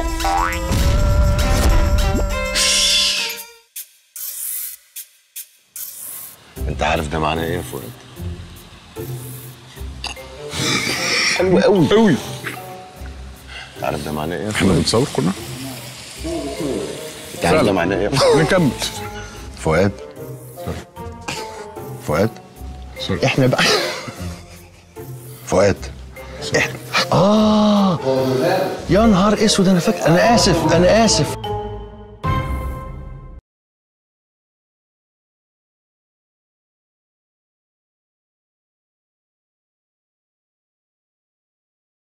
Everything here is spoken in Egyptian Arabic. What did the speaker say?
انت عارف ده معناه ايه يا فؤاد؟ حلو قوي قوي انت عارف ده معناه ايه يا احنا فؤاد؟ بنتصور كنا انت عارف ده معناه ايه يا فؤاد؟ نكمل فؤاد فؤاد سوري احنا بقى فؤاد احنا اه يا نهار اسود انا فاكر انا اسف انا اسف